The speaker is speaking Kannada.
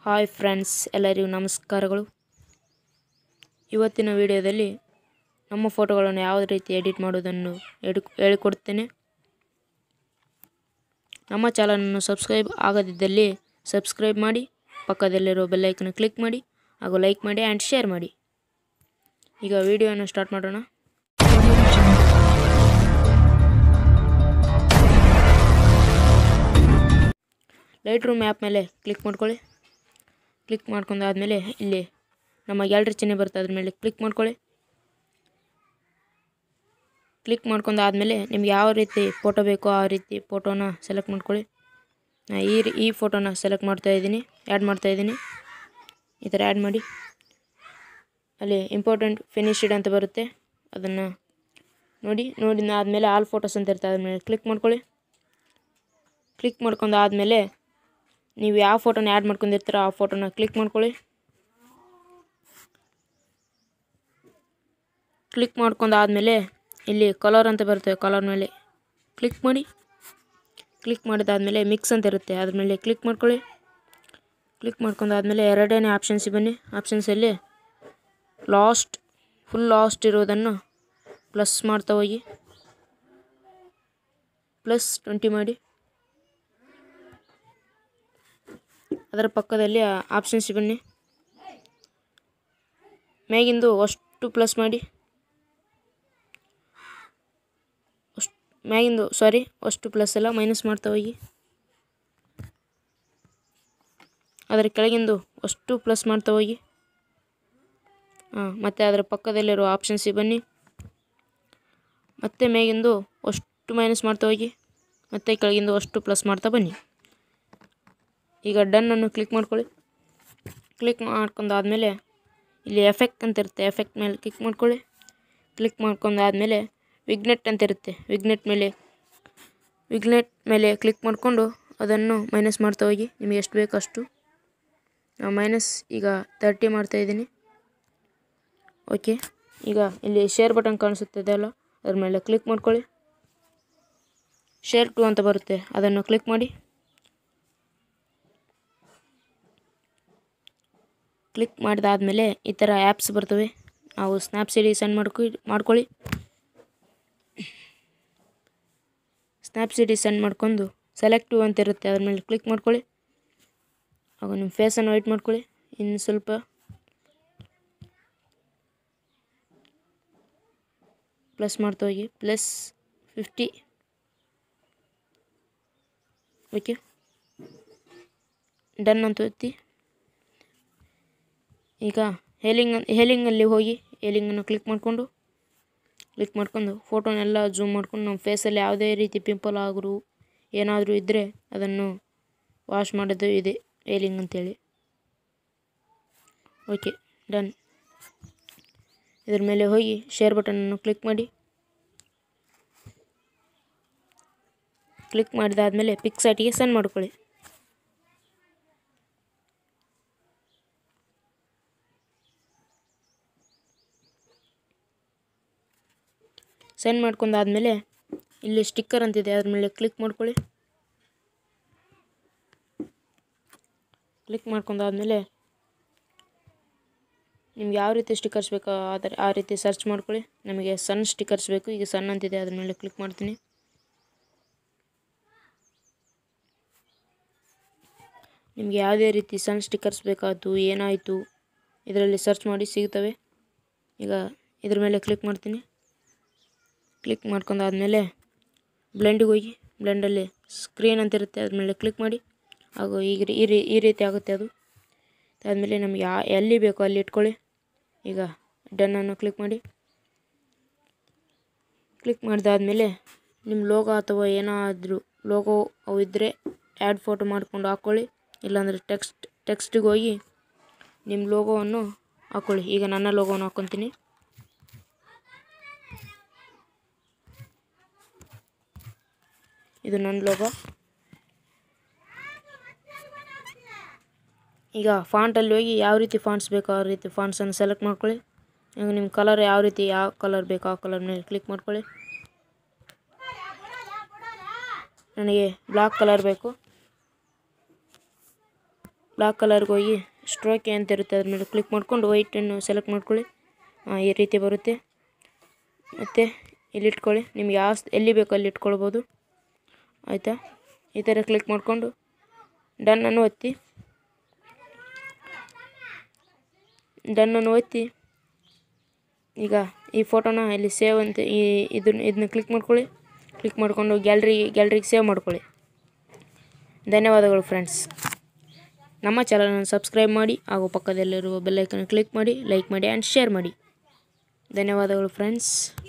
ಹಾಯ್ ಫ್ರೆಂಡ್ಸ್ ಎಲ್ಲರಿಗೂ ನಮಸ್ಕಾರಗಳು ಇವತ್ತಿನ ವಿಡಿಯೋದಲ್ಲಿ ನಮ್ಮ ಫೋಟೋಗಳನ್ನು ಯಾವ ರೀತಿ ಎಡಿಟ್ ಮಾಡುವುದನ್ನು ಎಡು ಹೇಳಿಕೊಡ್ತೇನೆ ನಮ್ಮ ಚಾನಲನ್ನು ಸಬ್ಸ್ಕ್ರೈಬ್ ಆಗದಿದ್ದಲ್ಲಿ ಸಬ್ಸ್ಕ್ರೈಬ್ ಮಾಡಿ ಪಕ್ಕದಲ್ಲಿರೋ ಬೆಲ್ಲೈಕನ್ನು ಕ್ಲಿಕ್ ಮಾಡಿ ಹಾಗೂ ಲೈಕ್ ಮಾಡಿ ಆ್ಯಂಡ್ ಶೇರ್ ಮಾಡಿ ಈಗ ವಿಡಿಯೋನ ಸ್ಟಾರ್ಟ್ ಮಾಡೋಣ ಲೈಟ್ ರೂಮ್ ಆ್ಯಪ್ ಮೇಲೆ ಕ್ಲಿಕ್ ಮಾಡ್ಕೊಳ್ಳಿ ಕ್ಲಿಕ್ ಮಾಡ್ಕೊಂಡಾದ್ಮೇಲೆ ಇಲ್ಲಿ ನಮ್ಮ ಗ್ಯಾಲ್ರಿ ಚಿಹ್ನೆ ಬರುತ್ತೆ ಅದ್ರ ಮೇಲೆ ಕ್ಲಿಕ್ ಮಾಡ್ಕೊಳ್ಳಿ ಕ್ಲಿಕ್ ಮಾಡ್ಕೊಂಡಾದ್ಮೇಲೆ ನಿಮ್ಗೆ ಯಾವ ರೀತಿ ಫೋಟೋ ಬೇಕೋ ಆ ರೀತಿ ಫೋಟೋನ ಸೆಲೆಕ್ಟ್ ಮಾಡ್ಕೊಳ್ಳಿ ನಾ ಈ ರೀ- ಈ ಫೋಟೋನ ಸೆಲೆಕ್ಟ್ ಮಾಡ್ತಾ ಇದ್ದೀನಿ ಆ್ಯಡ್ ಮಾಡ್ತಾ ಇದ್ದೀನಿ ಈ ಥರ ಆ್ಯಡ್ ಮಾಡಿ ಅಲ್ಲಿ ಇಂಪಾರ್ಟೆಂಟ್ ಫಿನಿಶ್ಡ್ ಅಂತ ಬರುತ್ತೆ ಅದನ್ನು ನೋಡಿ ನೋಡಿ ಆದಮೇಲೆ ಆಲ್ ಫೋಟೋಸ್ ಅಂತ ಇರ್ತದೆ ಅದ್ರ ಮೇಲೆ ಕ್ಲಿಕ್ ಮಾಡ್ಕೊಳ್ಳಿ ಕ್ಲಿಕ್ ಮಾಡ್ಕೊಂಡು ಆದಮೇಲೆ ನೀವು ಯಾವ ಫೋಟೋನ ಆ್ಯಡ್ ಮಾಡ್ಕೊಂಡಿರ್ತೀರೋ ಆ ಫೋಟೋನ ಕ್ಲಿಕ್ ಮಾಡ್ಕೊಳ್ಳಿ ಕ್ಲಿಕ್ ಮಾಡ್ಕೊಂಡು ಆದಮೇಲೆ ಇಲ್ಲಿ ಕಲರ್ ಅಂತ ಬರುತ್ತೆ ಕಲರ್ ಮೇಲೆ ಕ್ಲಿಕ್ ಮಾಡಿ ಕ್ಲಿಕ್ ಮಾಡಿದಾದ್ಮೇಲೆ ಮಿಕ್ಸ್ ಅಂತ ಇರುತ್ತೆ ಅದ್ರ ಮೇಲೆ ಕ್ಲಿಕ್ ಮಾಡ್ಕೊಳ್ಳಿ ಕ್ಲಿಕ್ ಮಾಡ್ಕೊಂಡಾದ್ಮೇಲೆ ಎರಡನೇ ಆಪ್ಷನ್ಸಿಗೆ ಬನ್ನಿ ಆಪ್ಷನ್ಸಲ್ಲಿ ಲಾಸ್ಟ್ ಫುಲ್ ಲಾಸ್ಟ್ ಇರೋದನ್ನು ಪ್ಲಸ್ ಮಾಡ್ತಾ ಹೋಗಿ ಪ್ಲಸ್ ಟ್ವೆಂಟಿ ಮಾಡಿ ಅದರ ಪಕ್ಕದಲ್ಲಿ ಆಪ್ಷನ್ಸ್ ಬನ್ನಿ ಮೇಗಿಂದು ಅಷ್ಟು ಪ್ಲಸ್ ಮಾಡಿ ಅಷ್ಟು ಮ್ಯಾಗಿಂದು ಸಾರಿ ಅಷ್ಟು ಪ್ಲಸ್ ಎಲ್ಲ ಮೈನಸ್ ಮಾಡ್ತಾ ಹೋಗಿ ಅದರ ಕೆಳಗಿಂದು ಅಷ್ಟು ಪ್ಲಸ್ ಮಾಡ್ತಾ ಹೋಗಿ ಹಾಂ ಮತ್ತು ಅದರ ಪಕ್ಕದಲ್ಲಿರೋ ಆಪ್ಷನ್ಸಿಗೆ ಬನ್ನಿ ಮತ್ತೆ ಮೇಗಿಂದು ಅಷ್ಟು ಮೈನಸ್ ಮಾಡ್ತಾ ಹೋಗಿ ಮತ್ತೆ ಕೆಳಗಿಂದು ಅಷ್ಟು ಪ್ಲಸ್ ಮಾಡ್ತಾ ಬನ್ನಿ ಈಗ ಡನ್ನನ್ನು ಕ್ಲಿಕ್ ಮಾಡ್ಕೊಳ್ಳಿ ಕ್ಲಿಕ್ ಮಾಡ್ಕೊಂಡಾದ್ಮೇಲೆ ಇಲ್ಲಿ ಎಫೆಕ್ಟ್ ಅಂತ ಇರುತ್ತೆ ಎಫೆಕ್ಟ್ ಮೇಲೆ ಕ್ಲಿಕ್ ಮಾಡ್ಕೊಳ್ಳಿ ಕ್ಲಿಕ್ ಮಾಡ್ಕೊಂಡಾದ್ಮೇಲೆ ವಿಗ್ನೆಟ್ ಅಂತ ಇರುತ್ತೆ ವಿಗ್ನೆಟ್ ಮೇಲೆ ವಿಗ್ನೆಟ್ ಮೇಲೆ ಕ್ಲಿಕ್ ಮಾಡಿಕೊಂಡು ಅದನ್ನು ಮೈನಸ್ ಮಾಡ್ತಾ ಹೋಗಿ ನಿಮಗೆ ಎಷ್ಟು ಬೇಕು ಅಷ್ಟು ನಾವು ಮೈನಸ್ ಈಗ ತರ್ಟಿ ಮಾಡ್ತಾ ಇದ್ದೀನಿ ಓಕೆ ಈಗ ಇಲ್ಲಿ ಶೇರ್ ಬಟನ್ ಕಾಣಿಸುತ್ತದೆ ಅಲ್ಲ ಅದ್ರ ಮೇಲೆ ಕ್ಲಿಕ್ ಮಾಡ್ಕೊಳ್ಳಿ ಶೇರ್ ಟು ಅಂತ ಬರುತ್ತೆ ಅದನ್ನು ಕ್ಲಿಕ್ ಮಾಡಿ ಕ್ಲಿಕ್ ಮಾಡಿದಾದ್ಮೇಲೆ ಈ ಥರ ಆ್ಯಪ್ಸ್ ಬರ್ತವೆ ನಾವು ಸ್ನ್ಯಾಪ್ಸೀಡಿ ಸೆಂಡ್ ಮಾಡ್ಕೊ ಮಾಡ್ಕೊಳ್ಳಿ ಸ್ನ್ಯಾಪ್ಸೀಡಿ ಸೆಂಡ್ ಮಾಡ್ಕೊಂಡು ಸೆಲೆಕ್ಟಿವ್ ಅಂತ ಇರುತ್ತೆ ಅದ್ರ ಮೇಲೆ ಕ್ಲಿಕ್ ಮಾಡ್ಕೊಳ್ಳಿ ಆಗ ನಿಮ್ಮ ಫೇಸನ್ನು ವೈಟ್ ಮಾಡ್ಕೊಳ್ಳಿ ಇನ್ನು ಸ್ವಲ್ಪ ಪ್ಲಸ್ ಮಾಡ್ತಾ ಹೋಗಿ ಪ್ಲಸ್ ಫಿಫ್ಟಿ ಓಕೆ ಡನ್ ಅಂತ ಒತ್ತಿ ಈಗ ಹೇಲಿಂಗ್ ಹೇಲಿಂಗಲ್ಲಿ ಹೋಗಿ ಹೇಲಿಂಗನ್ನು ಕ್ಲಿಕ್ ಮಾಡಿಕೊಂಡು ಕ್ಲಿಕ್ ಮಾಡ್ಕೊಂಡು ಫೋಟೋನೆಲ್ಲ ಜೂಮ್ ಮಾಡ್ಕೊಂಡು ನಮ್ಮ ಫೇಸಲ್ಲಿ ಯಾವುದೇ ರೀತಿ ಪಿಂಪಲ್ ಆದರೂ ಏನಾದರೂ ಇದ್ದರೆ ಅದನ್ನು ವಾಶ್ ಮಾಡೋದು ಇದೆ ಏಲಿಂಗ್ ಅಂತೇಳಿ ಓಕೆ ಡನ್ ಇದ್ರ ಮೇಲೆ ಹೋಗಿ ಶೇರ್ ಬಟನನ್ನು ಕ್ಲಿಕ್ ಮಾಡಿ ಕ್ಲಿಕ್ ಮಾಡಿದಾದ್ಮೇಲೆ ಪಿಕ್ಸೈಟಿಗೆ ಸೆಂಡ್ ಮಾಡ್ಕೊಳ್ಳಿ ಸೆಂಡ್ ಮಾಡ್ಕೊಂಡಾದ್ಮೇಲೆ ಇಲ್ಲಿ ಸ್ಟಿಕ್ಕರ್ ಅಂತಿದೆ ಅದ್ರ ಮೇಲೆ ಕ್ಲಿಕ್ ಮಾಡ್ಕೊಳ್ಳಿ ಕ್ಲಿಕ್ ಮಾಡ್ಕೊಂಡಾದ್ಮೇಲೆ ನಿಮ್ಗೆ ಯಾವ ರೀತಿ ಸ್ಟಿಕ್ಕರ್ಸ್ ಬೇಕೋ ಅದರ ಆ ರೀತಿ ಸರ್ಚ್ ಮಾಡ್ಕೊಳ್ಳಿ ನಮಗೆ ಸಣ್ಣ ಸ್ಟಿಕ್ಕರ್ಸ್ ಬೇಕು ಈಗ ಸಣ್ಣ ಅಂತಿದೆ ಅದ್ರ ಮೇಲೆ ಕ್ಲಿಕ್ ಮಾಡ್ತೀನಿ ನಿಮಗೆ ಯಾವುದೇ ರೀತಿ ಸಣ್ಣ ಸ್ಟಿಕ್ಕರ್ಸ್ ಬೇಕಾಯಿತು ಏನಾಯಿತು ಇದರಲ್ಲಿ ಸರ್ಚ್ ಮಾಡಿ ಸಿಗ್ತವೆ ಈಗ ಇದ್ರ ಮೇಲೆ ಕ್ಲಿಕ್ ಮಾಡ್ತೀನಿ ಕ್ಲಿಕ್ ಮಾಡ್ಕೊಂಡಾದ್ಮೇಲೆ ಬ್ಲೆಂಡಿಗೆ ಹೋಗಿ ಬ್ಲೆಂಡಲ್ಲಿ ಸ್ಕ್ರೀನ್ ಅಂತ ಇರುತ್ತೆ ಅದ್ರ ಮೇಲೆ ಕ್ಲಿಕ್ ಮಾಡಿ ಹಾಗೂ ಈಗ ಈ ರೀ ಈ ರೀತಿ ಆಗುತ್ತೆ ಅದು ಆದಮೇಲೆ ನಮ್ಗೆ ಯಾ ಎಲ್ಲಿ ಬೇಕೋ ಅಲ್ಲಿ ಇಟ್ಕೊಳ್ಳಿ ಈಗ ಡನ್ನನ್ನು ಕ್ಲಿಕ್ ಮಾಡಿ ಕ್ಲಿಕ್ ಮಾಡಿದಾದ್ಮೇಲೆ ನಿಮ್ಮ ಲೋಗೋ ಅಥವಾ ಏನಾದರೂ ಲೋಗೋ ಅವು ಇದ್ದರೆ ಆ್ಯಡ್ ಫೋಟೋ ಮಾಡ್ಕೊಂಡು ಹಾಕ್ಕೊಳ್ಳಿ ಇಲ್ಲಾಂದರೆ ಟೆಕ್ಸ್ಟ್ ಟೆಕ್ಸ್ಟಿಗೆ ಹೋಗಿ ನಿಮ್ಮ ಲೋಗೋವನ್ನು ಹಾಕ್ಕೊಳ್ಳಿ ಈಗ ನನ್ನ ಲೋಗೋವನ್ನು ಹಾಕ್ಕೊತೀನಿ ಇದು ನನ್ನ ಲೋಗೋ ಈಗ ಫಾಂಟಲ್ಲಿ ಹೋಗಿ ಯಾವ ರೀತಿ ಫಾಂಟ್ಸ್ ಬೇಕೋ ಆ ರೀತಿ ಫಾಂಟ್ಸನ್ನು ಸೆಲೆಕ್ಟ್ ಮಾಡ್ಕೊಳ್ಳಿ ಈಗ ನಿಮ್ಮ ಕಲರ್ ಯಾವ ರೀತಿ ಯಾವ ಕಲರ್ ಬೇಕೋ ಆ ಕಲರ್ ಮೇಲೆ ಕ್ಲಿಕ್ ಮಾಡ್ಕೊಳ್ಳಿ ನನಗೆ ಬ್ಲ್ಯಾಕ್ ಕಲರ್ ಬೇಕು ಬ್ಲಾಕ್ ಕಲರ್ಗೆ ಹೋಗಿ ಸ್ಟ್ರೋಕೆ ಅಂತ ಇರುತ್ತೆ ಅದ್ರ ಮೇಲೆ ಕ್ಲಿಕ್ ಮಾಡ್ಕೊಂಡು ವೈಟನ್ನು ಸೆಲೆಕ್ಟ್ ಮಾಡ್ಕೊಳ್ಳಿ ಹಾಂ ಈ ರೀತಿ ಬರುತ್ತೆ ಮತ್ತು ಇಲ್ಲಿ ಇಟ್ಕೊಳ್ಳಿ ನಿಮ್ಗೆ ಯಾವ ಸ್- ಎಲ್ಲಿ ಬೇಕೋ ಅಲ್ಲಿ ಇಟ್ಕೊಳ್ಬೋದು ಆಯಿತಾ ಈ ಥರ ಕ್ಲಿಕ್ ಮಾಡಿಕೊಂಡು ಡನ್ನನ್ನು ಒತ್ತಿ ಡನ್ನನ್ನು ಒತ್ತಿ ಈಗ ಈ ಫೋಟೋನ ಇಲ್ಲಿ ಸೇವ್ ಅಂತ ಈ ಇದನ್ನ ಇದನ್ನ ಕ್ಲಿಕ್ ಮಾಡ್ಕೊಳ್ಳಿ ಕ್ಲಿಕ್ ಮಾಡಿಕೊಂಡು ಗ್ಯಾಲ್ರಿ ಗ್ಯಾಲ್ರಿಗೆ ಸೇವ್ ಮಾಡ್ಕೊಳ್ಳಿ ಧನ್ಯವಾದಗಳು ಫ್ರೆಂಡ್ಸ್ ನಮ್ಮ ಚಾನಲನ್ನು ಸಬ್ಸ್ಕ್ರೈಬ್ ಮಾಡಿ ಹಾಗೂ ಪಕ್ಕದಲ್ಲಿರುವ ಬೆಲ್ಲೈಕನ್ ಕ್ಲಿಕ್ ಮಾಡಿ ಲೈಕ್ ಮಾಡಿ ಆ್ಯಂಡ್ ಶೇರ್ ಮಾಡಿ ಧನ್ಯವಾದಗಳು ಫ್ರೆಂಡ್ಸ್